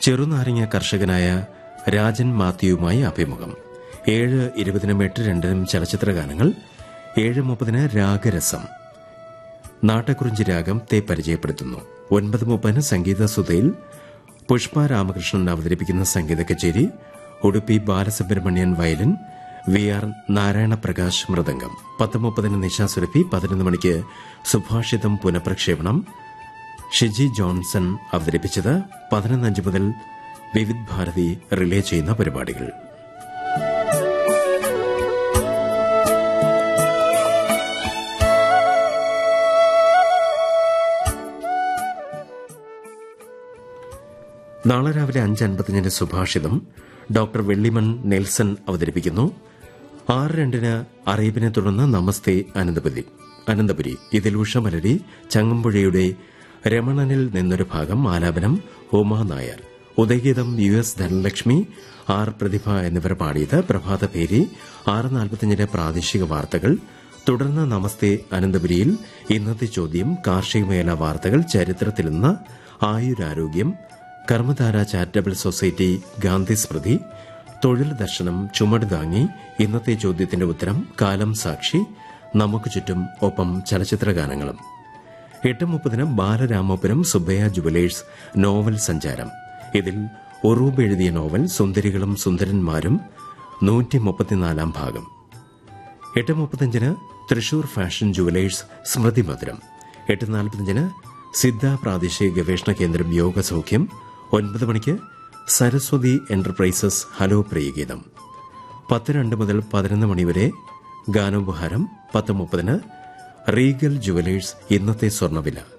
ചെറുനാരങ്ങ കർഷകനായ രാജൻ മാത്യുവുമായി അഭിമുഖം ഏഴ് ഇരുപതിനും എട്ട് രണ്ടിനും ചലച്ചിത്ര ഗാനങ്ങൾ ഏഴ് മുപ്പതിന് രാഗരസം നാട്ടക്കുറിഞ്ചി രാഗം തേ പരിചയപ്പെടുത്തുന്നു ഒൻപത് മുപ്പതിന് സംഗീത സുധയിൽ പുഷ്പ രാമകൃഷ്ണൻ അവതരിപ്പിക്കുന്ന സംഗീത കച്ചേരി Udupi Balasubramanian violin V R Narayanaprakash mridangam പത്ത് മുപ്പതിന് നിശാസുരഭി പതിനൊന്ന് മണിക്ക് സുഭാഷിതം പുനഃപ്രക്ഷേപണം ഷിജി ജോൺസൺ അവതരിപ്പിച്ചത് പതിനൊന്നഞ്ച് മുതൽ വിവിധ് ഭാരതി റിലേ ചെയ്യുന്ന പരിപാടികൾ നാളെ രാവിലെ അഞ്ച് അൻപത്തിയഞ്ചിന് സുഭാഷിതം ഡോക്ടർ വെള്ളിമൺ നെൽസൺ അവതരിപ്പിക്കുന്നു ആറ് രണ്ടിന് അറിയിപ്പിനെ തുടർന്ന് നമസ്തേ അനന്തപുരി അനന്തപുരി ഇതിൽ ഉഷമലരി ചങ്ങമ്പുഴയുടെ രമണനിൽ നിന്നൊരു ഭാഗം ആലാപനം ഉമാ നായർ ഉദയഗീതം U S Dhanalakshmi R Prathibha എന്നിവർ പാടിയത് പ്രഭാത പേരി ആറ് നാൽപ്പത്തിയഞ്ചിന് പ്രാദേശിക വാർത്തകൾ തുടർന്ന് നമസ്തേ അനന്തപുരിയിൽ ഇന്നത്തെ ചോദ്യം കാർഷിക മേഖല വാർത്തകൾ ചരിത്രത്തിൽ നിന്ന് ആയുരാരോഗ്യം കർമ്മധാര ചാരിറ്റബിൾ സൊസൈറ്റി ഗാന്ധി സ്മൃതി തൊഴിൽ ദർശനം ചുമട് താങ്ങി ഇന്നത്തെ ചോദ്യത്തിന്റെ ഉത്തരം കാലം സാക്ഷി നമുക്ക് ചുറ്റും ഒപ്പം ചലച്ചിത്ര ഗാനങ്ങളും എട്ട് മുപ്പതിന് ബാലരാമപുരം സുബയ്യ ജുവലേഴ്സ് നോവൽ സഞ്ചാരം ഇതിൽ ഒറൂബ് എഴുതിയ നോവൽ സുന്ദരികളും സുന്ദരന്മാരും നൂറ്റി മുപ്പത്തിനാലാം ഭാഗം എട്ട് മുപ്പത്തഞ്ചിന് തൃശൂർ ഫാഷൻ ജുവലേഴ്സ് സ്മൃതി മധുരം എട്ട് നാൽപ്പത്തഞ്ചിന് സിദ്ധ പ്രാദേശിക ഗവേഷണ കേന്ദ്രം യോഗ സൗഖ്യം ഒൻപത് മണിക്ക് സരസ്വതി എന്റർപ്രൈസസ് ഹലോ പ്രിയഗീതം പത്ത് രണ്ട് മുതൽ പതിനൊന്ന് മണിവരെ ഗാനോപഹാരം പത്ത് മുപ്പതിന് റീഗൽ ജുവലേഴ്സ് ഇന്നത്തെ സ്വർണ്ണവില